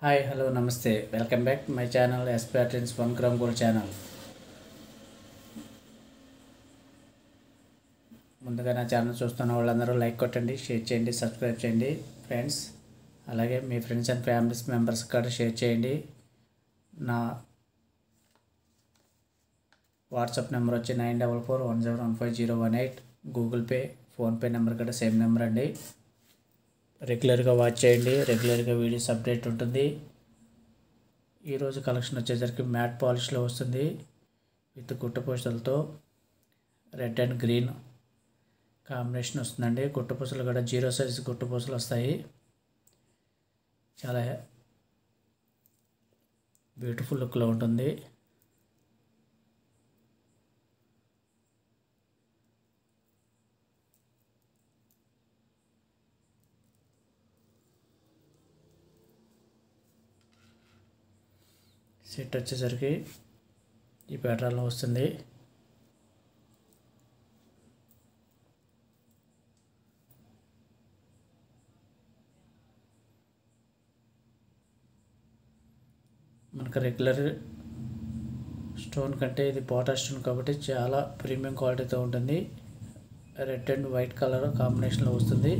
hi hello నమస్తే welcome back my channel ఎస్పాట్రిన్స్ one gram gold channel ముందుగా నా ఛానల్ చూస్తున్న వాళ్ళందరూ లైక్ కొట్టండి షేర్ చేయండి సబ్స్క్రైబ్ చేయండి ఫ్రెండ్స్ అలాగే మీ ఫ్రెండ్స్ అండ్ ఫ్యామిలీస్ మెంబర్స్ కూడా షేర్ చేయండి నా వాట్సాప్ నెంబర్ వచ్చి nine double four one zero one five zero one eight Google Pay PhonePe number కూడా సేమ్ నెంబర్ అండి రెగ్యులర్గా వాచ్ చేయండి రెగ్యులర్గా వీడియోస్ అప్డేట్ ఉంటుంది ఈరోజు కలెక్షన్ వచ్చేసరికి మ్యాట్ పాలిష్లో వస్తుంది విత్ గుట్ట పూసలతో రెడ్ అండ్ గ్రీన్ కాంబినేషన్ వస్తుందండి గుట్ట పూసలు కూడా జీరో సైజ్ గుట్ట పూసలు వస్తాయి చాలా బ్యూటిఫుల్ లుక్లో ఉంటుంది సెట్ వచ్చేసరికి ఈ ప్యాటర్న్లో వస్తుంది మనకు రెగ్యులర్ స్టోన్ కంటే ఇది పోటా స్టోన్ కాబట్టి చాలా ప్రీమియం క్వాలిటీతో ఉంటుంది రెడ్ అండ్ వైట్ కలర్ కాంబినేషన్లో వస్తుంది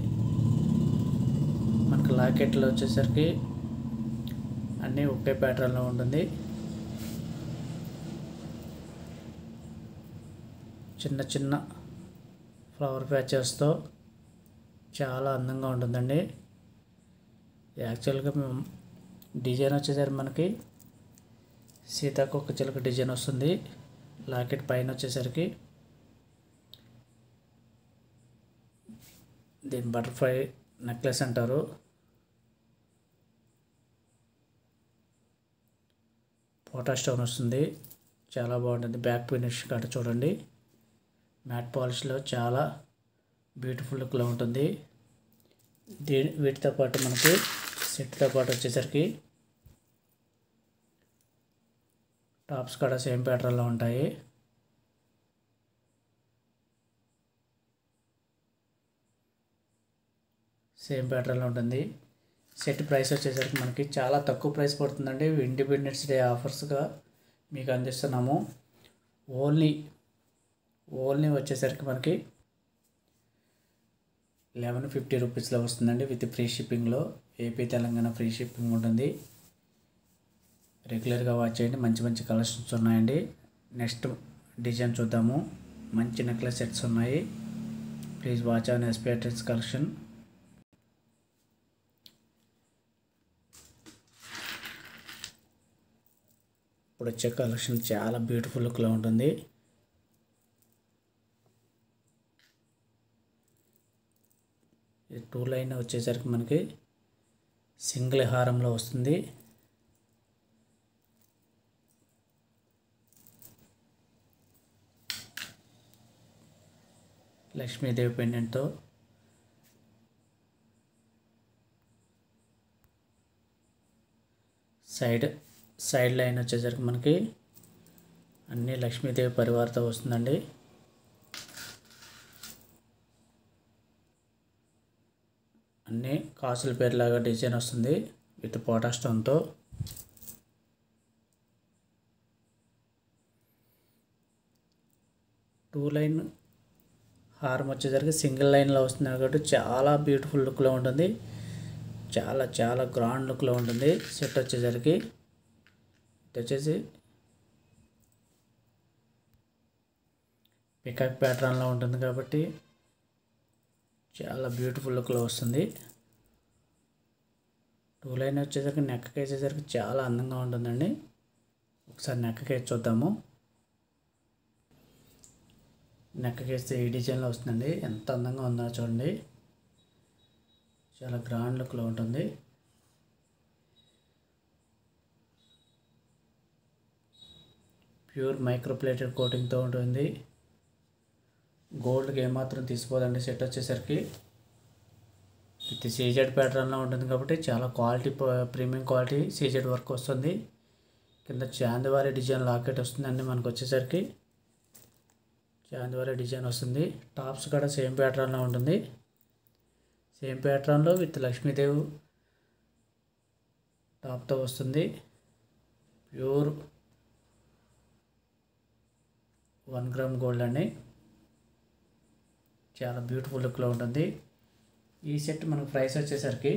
మనకు లాకెట్లో వచ్చేసరికి అన్నీ ఒకే ప్యాటర్న్లో ఉంటుంది చిన్న చిన్న ఫ్లవర్ ప్యాచెస్తో చాలా అందంగా ఉంటుందండి యాక్చువల్గా మేము డిజైన్ వచ్చేసరికి మనకి సీతాకొక చిలక డిజైన్ వస్తుంది లాకెట్ పైన వచ్చేసరికి దీని బటర్ఫ్లై నెక్లెస్ అంటారు పోటా స్టోన్ వస్తుంది చాలా బాగుంటుంది బ్యాక్ ఫినిష్ కట్ట చూడండి మ్యాట్ పాలిష్లో చాలా బ్యూటిఫుల్ లుక్లో ఉంటుంది దీని వీటితో పాటు మనకి సెట్తో పాటు వచ్చేసరికి టాప్స్ కూడా సేమ్ ప్యాటర్న్లో ఉంటాయి సేమ్ ప్యాటర్న్లో ఉంటుంది సెట్ ప్రైస్ వచ్చేసరికి మనకి చాలా తక్కువ ప్రైస్ పడుతుందండి ఇండిపెండెన్స్ డే ఆఫర్స్గా మీకు అందిస్తున్నాము ఓన్లీ ఓన్లీ వచ్చేసరికి మనకి లెవెన్ ఫిఫ్టీ రూపీస్లో వస్తుందండి విత్ ఫ్రీ షిప్పింగ్లో ఏపీ తెలంగాణ ఫ్రీ షిప్పింగ్ ఉంటుంది రెగ్యులర్గా వాచ్ చేయండి మంచి మంచి కలెక్షన్స్ ఉన్నాయండి నెక్స్ట్ డిజైన్ చూద్దాము మంచి నెక్లెస్ సెట్స్ ఉన్నాయి please watch on SPS collection ఇప్పుడు వచ్చే కలెక్షన్ చాలా బ్యూటిఫుల్ లుక్లో ఉంటుంది టూ లైన్ వచ్చేసరికి మనకి సింగిల్ హారంలో వస్తుంది లక్ష్మీదేవి పెండెంట్తో సైడ్ సైడ్ లైన్ వచ్చేసరికి మనకి అన్ని లక్ష్మీదేవి పరివారంతో వస్తుందండి అన్నీ కాసుల పేరులాగా డిజైన్ వస్తుంది విత్ పోటా స్టోన్తో టూ లైన్ హారం వచ్చేసరికి సింగిల్ లైన్లో వస్తుంది కాబట్టి చాలా బ్యూటిఫుల్ లుక్లో ఉంటుంది చాలా చాలా గ్రాండ్ లుక్లో ఉంటుంది సెట్ వచ్చేసరికి ఇది వచ్చేసి పికాక్ ప్యాటర్న్లో ఉంటుంది కాబట్టి చాలా బ్యూటిఫుల్ లుక్లో వస్తుంది టూ లైన్ వచ్చేసరికి నెక్కకి వేసేసరికి చాలా అందంగా ఉంటుందండి ఒకసారి నెక్కకి వేసి చూద్దాము నెక్కకి వేస్తే ఈ డిజైన్లో వస్తుందండి ఎంత అందంగా ఉందో చూడండి చాలా గ్రాండ్ లుక్లో ఉంటుంది ప్యూర్ మైక్రోప్లేటెడ్ కోటింగ్తో ఉంటుంది గోల్డ్కి ఏమాత్రం తీసిపోదండి సెట్ వచ్చేసరికి విత్ సీజెడ్ ప్యాటర్న్లో ఉంటుంది కాబట్టి చాలా quality premium quality CZ work వస్తుంది కింద చాందివారి డిజైన్ లాకెట్ వస్తుందండి మనకు వచ్చేసరికి చాందివారి డిజైన్ వస్తుంది టాప్స్ కూడా సేమ్ ప్యాటర్న్లో ఉంటుంది సేమ్ ప్యాటర్న్లో విత్ లక్ష్మీదేవి టాప్తో వస్తుంది ప్యూర్ వన్ గ్రామ్ గోల్డ్ అండి చాలా బ్యూటిఫుల్ లుక్లో ఉంటుంది ఈ సెట్ మనకు ప్రైస్ వచ్చేసరికి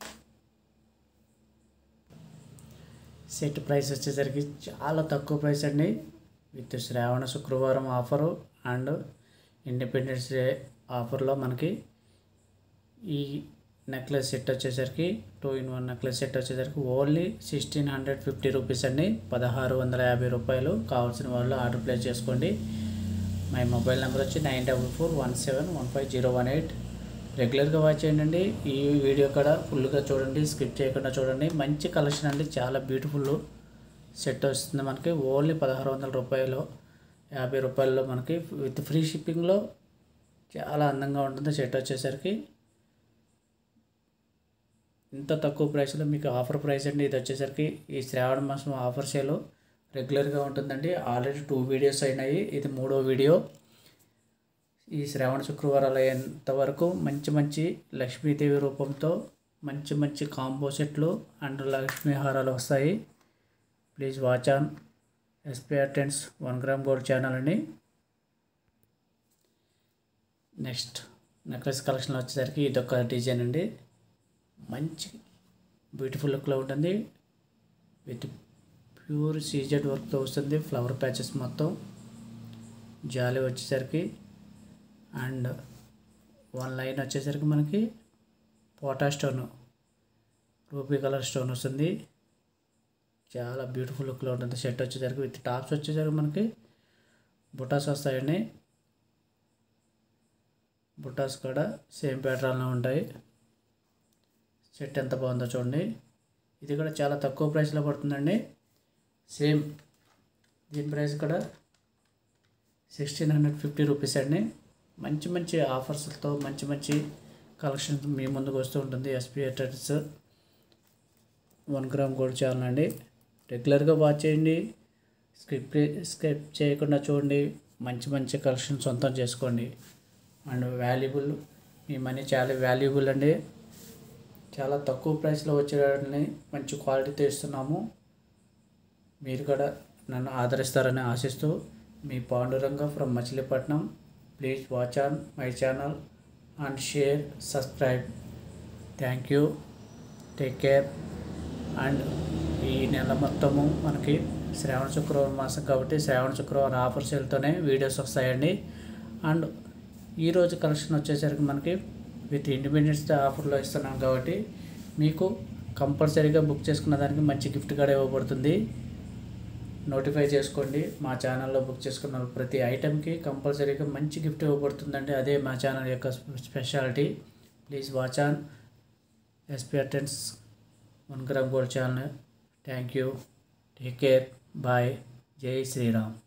సెట్ ప్రైస్ వచ్చేసరికి చాలా తక్కువ ప్రైస్ అండి విత్ శ్రావణ శుక్రవారం ఆఫరు అండ్ ఇండిపెండెన్స్ డే ఆఫర్లో మనకి ఈ నెక్లెస్ సెట్ వచ్చేసరికి two in one necklace set వచ్చేసరికి only sixteen hundred fifty rupees అండి పదహారు వందల యాభై రూపాయలు కావాల్సిన వాళ్ళు ఆర్డర్ ప్లేస్ చేసుకోండి మై మొబైల్ నెంబర్ వచ్చి nine double four one seven one five zero one eight రెగ్యులర్గా వాచ్ చేయండి ఈ వీడియో కూడా ఫుల్గా చూడండి స్కిప్ చేయకుండా చూడండి మంచి కలెక్షన్ అండి చాలా బ్యూటిఫుల్ సెట్ వస్తుంది మనకి ఓన్లీ పదహారు వందల రూపాయలు యాభై రూపాయల్లో మనకి విత్ ఫ్రీ షిప్పింగ్లో చాలా అందంగా ఉంటుంది సెట్ వచ్చేసరికి ఇంత తక్కువ ప్రైస్లో మీకు ఆఫర్ ప్రైస్ అండి ఇది వచ్చేసరికి ఈ శ్రావణ మాసం ఆఫర్ సేల్ రెగ్యులర్గా ఉంటుందండి ఆల్రెడీ టూ వీడియోస్ అయినాయి ఇది మూడో వీడియో ఈ శ్రావణ శుక్రవారాలు అయ్యేంత వరకు మంచి మంచి లక్ష్మీదేవి రూపంతో మంచి మంచి కాంబో సెట్లు అండ్ లక్ష్మీ హారాలు వస్తాయి please watch on SPR trends one gram gold channel అండి నెక్స్ట్ నెక్లెస్ కలెక్షన్ వచ్చేసరికి ఇదొక డిజైన్ అండి మంచి బ్యూటిఫుల్ లుక్లో ఉంటుంది విత్ ప్యూర్ సీజెడ్ వర్క్తో వస్తుంది ఫ్లవర్ ప్యాచెస్ మొత్తం జాలి వచ్చేసరికి అండ్ వన్ లైన్ వచ్చేసరికి మనకి పోటా స్టోన్ రూపీ కలర్ స్టోన్ వస్తుంది చాలా బ్యూటిఫుల్ లుక్లో ఉంటుంది షర్ట్ వచ్చేసరికి విత్ టాప్స్ వచ్చేసరికి మనకి బుటాస్ వస్తాయండి బుటాస్ కూడా సేమ్ ప్యాటర్న్లో ఉంటాయి సెట్ ఎంత బాగుందో చూడండి ఇది కూడా చాలా తక్కువ ప్రైస్లో పడుతుందండి సేమ్ దీని ప్రైస్ కూడా సిక్స్టీన్ హండ్రెడ్ ఫిఫ్టీ రూపీస్ అండి మంచి మంచి ఆఫర్స్తో మంచి మంచి కలెక్షన్ మీ ముందుకు వస్తూ ఉంటుంది SP trends one gram gold channel అండి రెగ్యులర్గా వాచ్ చేయండి స్కిప్ స్కిప్ చేయకుండా చూడండి మంచి మంచి కలెక్షన్ సొంతం చేసుకోండి అండ్ వాల్యుబుల్ మీ మనీ చాలా వాల్యుబుల్ అండి చాలా తక్కువ ప్రైస్లో వచ్చేవాటిని మంచి క్వాలిటీతో ఇస్తున్నాము మీరు కూడా నన్ను ఆదరిస్తారని ఆశిస్తూ మీ Panduranga from Machilipatnam please watch on my channel and share subscribe thank you take care and ఈ నెల మొత్తము మనకి శ్రావణ శుక్రవారం మాసం కాబట్టి శ్రావణ శుక్రవారం ఆఫర్ సేల్తోనే వీడియోస్ వస్తాయండి అండ్ ఈరోజు కలెక్షన్ వచ్చేసరికి మనకి విత్ ఇండిపెండెన్స్ డే ఆఫర్లో ఇస్తున్నాం కాబట్టి మీకు కంపల్సరీగా బుక్ చేసుకున్న దానికి మంచి గిఫ్ట్ కూడా ఇవ్వబడుతుంది నోటిఫై చేసుకోండి మా ఛానల్లో బుక్ చేసుకున్న ప్రతి ఐటెంకి కంపల్సరీగా మంచి గిఫ్ట్ ఇవ్వబడుతుందండి అదే మా ఛానల్ యొక్క speciality please watch on SP attends one gram gold channel thank you take care bye జై శ్రీరామ్